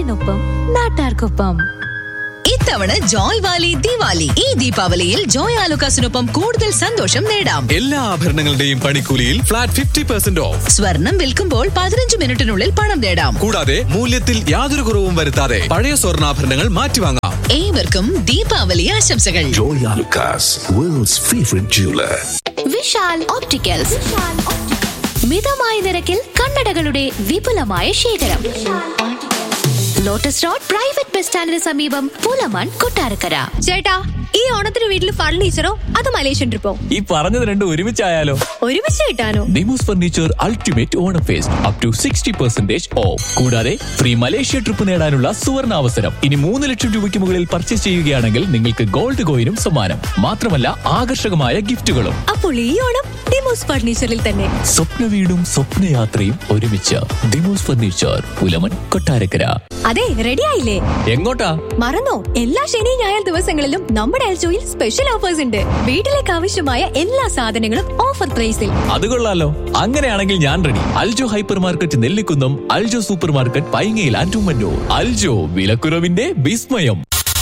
നാടിനൊപ്പം നാട്ടാർക്കൊപ്പം ഇത്തവണ ജോയ് വാലി ദിവാലി ഈ ദീപാവലിയിൽ ജോയ് ആലുക്കാസിനൊപ്പം കൂടുതൽ സന്തോഷം നേടാം എല്ലാ ആഭരണങ്ങളുടെയും പണിക്കൂലിയിൽ ഫ്ലാറ്റ് ഫിഫ്റ്റി പെർസെന്റ് ഓഫ് സ്വർണം വിൽക്കുമ്പോൾ പതിനഞ്ച് മിനിറ്റിനുള്ളിൽ പണം നേടാം കൂടാതെ മൂല്യത്തിൽ യാതൊരു കുറവും വരുത്താതെ പഴയ സ്വർണ്ണാഭരണങ്ങൾ മാറ്റിവാങ്ങാം ഏവർക്കും ദീപാവലി ആശംസകൾ Joy Alucas, world's favorite jeweler. Vishal opticals മിതമായ നിരക്കിൽ കണ്ണടകളുടെ വിപുലമായ ശേഖരം ലോട്ടസ് റോഡ് പ്രൈവറ്റ് ബസ് സ്റ്റാൻഡിന് സമീപം പൂലമാൻ കൊട്ടാരക്കര ചേട്ടാ ഈ ഓണത്തിന് വീട്ടിൽ ഫർണിച്ചറോ അത് മലേഷ്യൻ ട്രിപ്പോ ഈ പറഞ്ഞത് രണ്ടും ഒരുമിച്ചായാലോ ഒരുമിച്ച് കിട്ടാനോ Nimos furniture ultimate Onam fest up to sixty percentage off കൂടാതെ ഫ്രീ മലേഷ്യ ട്രിപ്പ് നേടാനുള്ള സുവർണ അവസരം ഇനി മൂന്ന് ലക്ഷം രൂപയ്ക്ക് മുകളിൽ പർച്ചേസ് ചെയ്യുകയാണെങ്കിൽ നിങ്ങൾക്ക് ഗോൾഡ് കോയിനും സമ്മാനം മാത്രമല്ല ആകർഷകമായ ഗിഫ്റ്റുകളും അപ്പോൾ ഈ ഓണം ഡിമോസ് ഫർണിച്ചറിൽ തന്നെ സ്വപ്ന വീടും സ്വപ്നയാത്രയും ഒരുമിച്ച് ദിമോസ് ഫർണിച്ചർ പുലമൻ കൊട്ടാരക്കര അതെ റെഡി ആയില്ലേ എങ്ങോട്ടാ മറന്നോ എല്ലാ ശനി ഞായർ ദിവസങ്ങളിലും നമ്മുടെ എൽജോയിൽ സ്പെഷ്യൽ ഓഫേഴ്സ് ഉണ്ട് വീട്ടിലേക്ക് ആവശ്യമായ എല്ലാ സാധനങ്ങളും ഓഫർ പ്രൈസിൽ അത് കൊള്ളാലോ അങ്ങനെയാണെങ്കിൽ ഞാൻ ready Aljo hyper market Nellikunnam Aljo super market പൈങ്ങയിൽ ആൻഡുമന്നൂർ അൽജോ വിലക്കുറവിന്റെ വിസ്മയം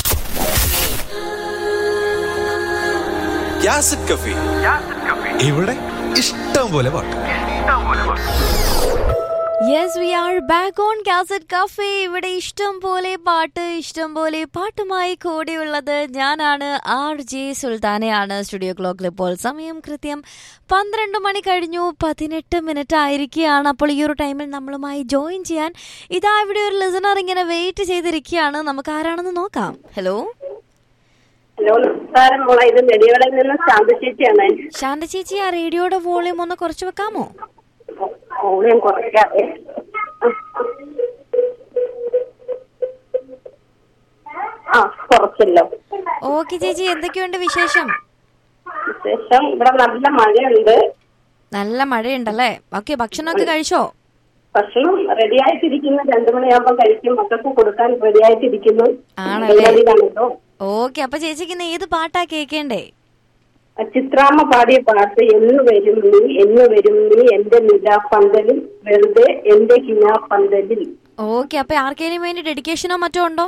യാസിഡ് കഫി ഇവിടെ ഇഷ്ടം പോലെ പാട്ട് yes we are back on cassette cafe ഇവിടെ ഇഷ്ടം പോലെ പാട്ട് ഇഷ്ടം പോലെ പാട്ടുമായി കൂടെയുള്ളത് ഞാനാണ് ആർ ജെ സുൽത്താനയാണ് സ്റ്റുഡിയോ ക്ലോക്കിൽ ഇപ്പോൾ സമയം കൃത്യം പന്ത്രണ്ട് മണി കഴിഞ്ഞു പതിനെട്ട് മിനിറ്റ് ആയിരിക്കുകയാണ് അപ്പോൾ ഈ ഒരു ടൈമിൽ നമ്മളുമായി ജോയിൻ ചെയ്യാൻ ഇതാ ഇവിടെ ഒരു ലിസണർ ഇങ്ങനെ വെയിറ്റ് ചെയ്തിരിക്കുകയാണ് നമുക്ക് ആരാണെന്ന് നോക്കാം ഹലോ ഹലോ നമസ്കാരം മോളെ ഇത് നെടിയോളയിൽ നിന്ന് ശാന്ത ചേച്ചിയാണ് ശാന്ത ചേച്ചി ആ റേഡിയോയുടെ വോളിയം ഒന്ന് കുറച്ച് വെക്കാമോ ഓളിയം കുറയ്ക്കാതെ ആ കുറച്ചല്ലോ ഓക്കെ ചേച്ചി എന്തൊക്കെയുണ്ട് വിശേഷം വിശേഷം ഇവിടെ നല്ല മഴയുണ്ട് നല്ല മഴയുണ്ടല്ലേ ഓക്കെ ഭക്ഷണമൊക്കെ കഴിച്ചോ ഭക്ഷണം റെഡി ആയിട്ടിരിക്കുന്നു രണ്ടു മണിയാകുമ്പോൾ കഴിക്കും മക്കൾക്ക് കൊടുക്കാൻ റെഡി ആയിട്ടിരിക്കുന്നു ആണല്ലേ? പരിപാടിയിലാണല്ലോ. ഓക്കെ അപ്പൊ ചേച്ചിക്ക് ഇന്ന് ഏത് പാട്ടാ കേക്കേണ്ടേ ചിത്രാമ്മ പാടിയ പാട്ട് എന്ന് വരും നീ എന്ന് വരും നീ എന്റെ നിലാപന്തലിൽ വെറുതെ എന്റെ ഹിനാപന്തലിൽ ഓക്കെ അപ്പൊ ആർക്കേലും വേണ്ടി ഡെഡിക്കേഷനോ മറ്റോ ഉണ്ടോ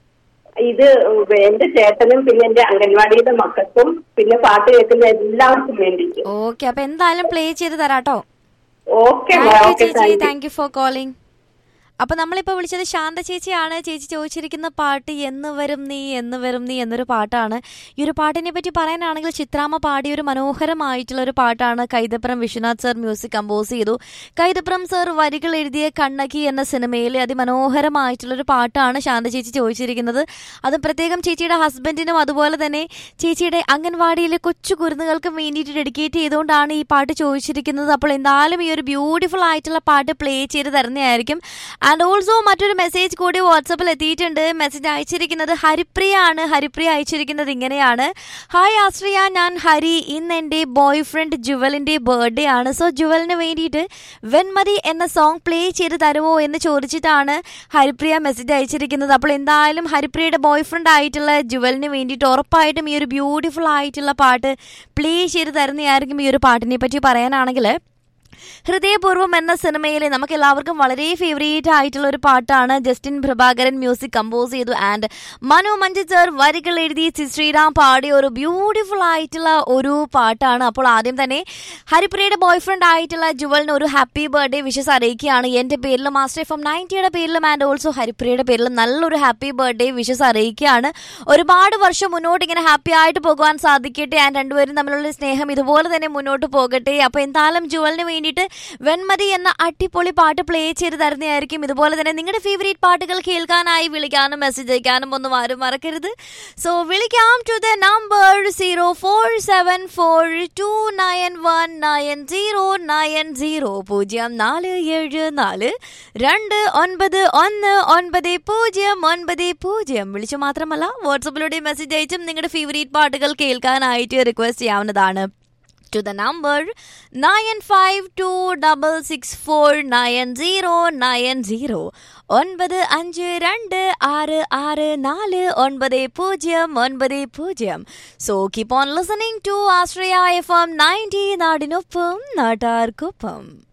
ഇത് എന്റെ ചേട്ടനും പിന്നെ എന്റെ അംഗൻവാടിയിലെ മക്കൾക്കും പിന്നെ പാട്ട് കേൾക്കുന്ന എല്ലാവർക്കും വേണ്ടിയിട്ട് ഓക്കെ അപ്പൊ എന്തായാലും പ്ലേ ചെയ്ത് തരാട്ടോ ഓക്കെ താങ്ക് യു ഓക്കെ ചേച്ചി താങ്ക് യു ഫോർ കോളിംഗ് അപ്പൊ നമ്മളിപ്പോ വിളിച്ചത് ശാന്ത ചേച്ചിയാണ് ചേച്ചി ചോദിച്ചിരിക്കുന്ന പാട്ട് എന്ന് വരും നീ എന്ന് വരും നീ എന്നൊരു പാട്ടാണ് ഈ ഒരു പാട്ടിനെ പറ്റി പറയാനാണെങ്കിൽ ചിത്രാമ്മ പാടിയ ഒരു മനോഹരമായിട്ടുള്ള ഒരു പാട്ടാണ് Kaithapram Viswanath sir music compose ചെയ്തു കൈതപ്രം സർ വരികൾ എഴുതിയ കണ്ണകി എന്ന സിനിമയിലെ അതിമനോഹരമായിട്ടുള്ള ഒരു പാട്ടാണ് ശാന്ത ചേച്ചി ചോദിച്ചിരിക്കുന്നത് അത് പ്രത്യേകം ചേച്ചിയുടെ ഹസ്ബൻഡിനും അതുപോലെ തന്നെ ചേച്ചിയുടെ അംഗൻവാടിയിലെ കൊച്ചു കുരുന്നുകൾക്കും വേണ്ടിയിട്ട് ഡെഡിക്കേറ്റ് ചെയ്തുകൊണ്ടാണ് ഈ പാട്ട് ചോദിച്ചിരിക്കുന്നത് അപ്പോൾ എന്തായാലും ഈ ഒരു ബ്യൂട്ടിഫുൾ ആയിട്ടുള്ള പാട്ട് പ്ലേ ചെയ്ത് തരുന്നതായിരിക്കും ആൻഡ് ഓൾസോ മറ്റൊരു മെസ്സേജ് കൂടി വാട്സപ്പിൽ എത്തിയിട്ടുണ്ട് മെസ്സേജ് അയച്ചിരിക്കുന്നത് ഹരിപ്രിയ ആണ് ഹരിപ്രിയ അയച്ചിരിക്കുന്നത് ഇങ്ങനെയാണ് ഹായ് ആശ്രിയ ഞാൻ ഹരി ഇന്ന് എൻ്റെ ബോയ് ഫ്രണ്ട് ജുവലിൻ്റെ ബർത്ത്ഡേ ആണ് സോ ജുവലിന് വേണ്ടിയിട്ട് വെൺമതി എന്ന സോങ് പ്ലേ ചെയ്ത് തരുമോ എന്ന് ചോദിച്ചിട്ടാണ് ഹരിപ്രിയ മെസ്സേജ് അയച്ചിരിക്കുന്നത് അപ്പോൾ എന്തായാലും ഹരിപ്രിയയുടെ ബോയ് ഫ്രണ്ട് ആയിട്ടുള്ള ജുവലിന് വേണ്ടിയിട്ട് ഉറപ്പായിട്ടും ഈ ഒരു ബ്യൂട്ടിഫുൾ ആയിട്ടുള്ള പാട്ട് പ്ലേ ചെയ്ത് തരുന്നതായിരിക്കും ഈ ഒരു പാട്ടിനെ പറ്റി പറയാനാണെങ്കിൽ ഹൃദയപൂർവ്വം എന്ന സിനിമയിലെ നമുക്ക് എല്ലാവർക്കും വളരെ ഫേവറേറ്റ് ആയിട്ടുള്ള ഒരു പാട്ടാണ് ജസ്റ്റിൻ പ്രഭാകരൻ മ്യൂസിക് കമ്പോസ് ചെയ്തു ആൻഡ് മനു മഞ്ജു സർ വരികൾ എഴുതി ചി ശ്രീറാം പാടിയ ഒരു ബ്യൂട്ടിഫുൾ ആയിട്ടുള്ള ഒരു പാട്ടാണ് അപ്പോൾ ആദ്യം തന്നെ ഹരിപ്രിയയുടെ ബോയ് ഫ്രണ്ട് ആയിട്ടുള്ള ജുവലിന് ഒരു ഹാപ്പി ബർത്ത്ഡേ വിഷസ് അറിയിക്കുകയാണ് എൻ്റെ പേരിലും മാസ്റ്റർ എഫ് എം നയൻറ്റിയുടെ പേരിലും ആൻഡ് ഓൾസോ ഹരിപ്രിയയുടെ പേരിലും നല്ലൊരു ഹാപ്പി ബർത്ത്ഡേ വിഷസ് അറിയിക്കുകയാണ് ഒരുപാട് വർഷം മുന്നോട്ട് ഇങ്ങനെ ഹാപ്പി ആയിട്ട് പോകുവാൻ സാധിക്കട്ടെ ആൻഡ് രണ്ടുപേരും തമ്മിലുള്ള സ്നേഹം ഇതുപോലെ തന്നെ മുന്നോട്ട് പോകട്ടെ അപ്പോൾ എന്തായാലും ജുവലിന് വേണ്ടിയിട്ട് വെൺമതി എന്ന അടിപൊളി പാട്ട് പ്ലേ ചെയ്ത് തരുന്നതായിരിക്കും ഇതുപോലെ തന്നെ നിങ്ങളുടെ ഫേവറേറ്റ് പാട്ടുകൾ കേൾക്കാനായി വിളിക്കാനും മെസ്സേജ് അയക്കാനും ഒന്നും ആരും മറക്കരുത് സോ വിളിക്കാം to the number zero four seven four two nine one nine zero nine zero പൂജ്യം നാല് ഏഴ് നാല് രണ്ട് ഒൻപത് ഒന്ന് ഒൻപത് പൂജ്യം ഒൻപത് പൂജ്യം വിളിച്ചു മാത്രമല്ല വാട്സപ്പിലൂടെ മെസ്സേജ് അയച്ചും നിങ്ങളുടെ ഫേവറേറ്റ് പാട്ടുകൾ കേൾക്കാനായിട്ട് റിക്വസ്റ്റ് ചെയ്യാവുന്നതാണ് to the number 9526464990 ഒൻപത് അഞ്ച് രണ്ട് ആറ് ആറ് നാല് ഒൻപത് പൂജ്യം ഒൻപത് പൂജ്യം so keep on listening to Ashraya FM ninety നയൻറ്റി നാടിനൊപ്പം നാട്ടാർക്കൊപ്പം